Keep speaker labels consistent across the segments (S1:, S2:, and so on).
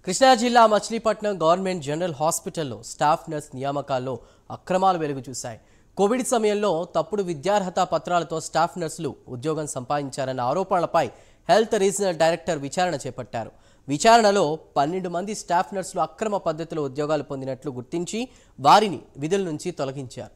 S1: కృష్ణా జిల్లా Machilipatnam government general హాస్పిటల్లో staff nurse నియామకాల్లో అక్రమాలు వెలుగు చూశాయి కోవిడ్ సమయంలో తప్పుడు విద్యార్హత పత్రాలతో స్టాఫ్ నర్సులు ఉద్యోగం సంపాదించారన్న ఆరోపణలపై హెల్త్ రీజనల్ డైరెక్టర్ విచారణ చేపట్టారు విచారణలో పన్నెండు మంది స్టాఫ్ నర్సులు అక్రమ పద్ధతిలో ఉద్యోగాలు పొందినట్లు గుర్తించి వారిని విధుల నుంచి తొలగించారు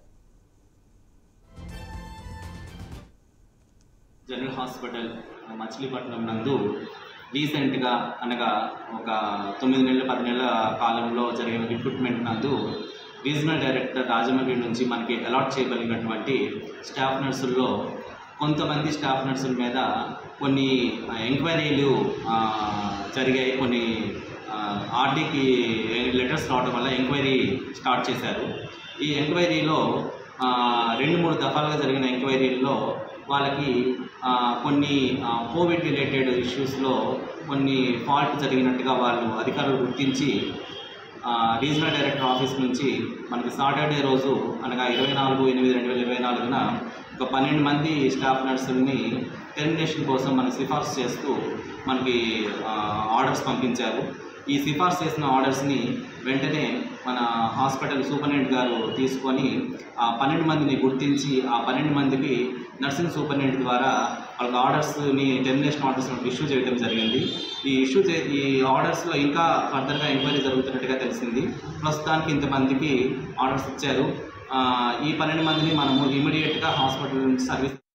S2: జనరల్ హాస్పిటల్ మచిలీపట్నం నందు రీసెంట్గా అనగా ఒక తొమ్మిది నెలల పది నెలల కాలంలో జరిగిన రిక్రూట్మెంట్ నందు రీజనల్ డైరెక్టర్ రాజమండ్రి నుంచి మనకి అలాట్ చేయబడినటువంటి స్టాఫ్ నర్సుల్లో కొంతమంది స్టాఫ్ నర్సుల మీద కొన్ని ఎంక్వైరీలు ఆ, జరిగాయి కొన్ని ఆర్డీకి లెటర్స్ రావడం వల్ల ఎంక్వైరీ స్టార్ట్ చేశారు ఈ ఎంక్వైరీలో ఆ, రెండు మూడు దఫాలుగా జరిగిన ఎంక్వైరీల్లో వాళ్ళకి ఆ, కొన్ని ఆ, కోవిడ్ రిలేటెడ్ ఇష్యూస్లో కొన్ని ఫాల్ట్ జరిగినట్టుగా వాళ్ళు అధికారులు గుర్తించి ఆ, రీజనల్ డైరెక్టర్ ఆఫీస్ నుంచి మనకి సాటర్డే రోజు అనగా ఇరవై నాలుగు ఎనిమిది రెండు వేల ఇరవై నాలుగున ఒక పన్నెండు మంది స్టాఫ్ నర్సుల్ని టెర్మినేషన్ కోసం మనకి సిఫార్సు చేస్తూ మనకి ఆ, ఆర్డర్స్ పంపించారు ఈ సిఫార్సు చేసిన ఆర్డర్స్ని వెంటనే మన హాస్పిటల్ సూపరింటెండెంట్ గారు తీసుకొని ఆ పన్నెండు మందిని గుర్తించి ఆ పన్నెండు మందికి నర్సింగ్ సూపరింటెండెంట్ ద్వారా వాళ్ళకి ఆర్డర్స్ని టెర్మినేషన్ ఆర్డర్స్ ఇష్యూ చేయడం జరిగింది ఈ ఇష్యూ చే ఈ ఆర్డర్స్లో ఇంకా ఫర్దర్గా ఎంక్వైరీ జరుగుతున్నట్టుగా తెలిసింది ప్రస్తుతానికి ఇంతమందికి ఆర్డర్స్ ఇచ్చారు ఆ, ఈ పన్నెండు మందిని మనము ఇమీడియట్గా హాస్పిటల్ నుంచి సర్వీస్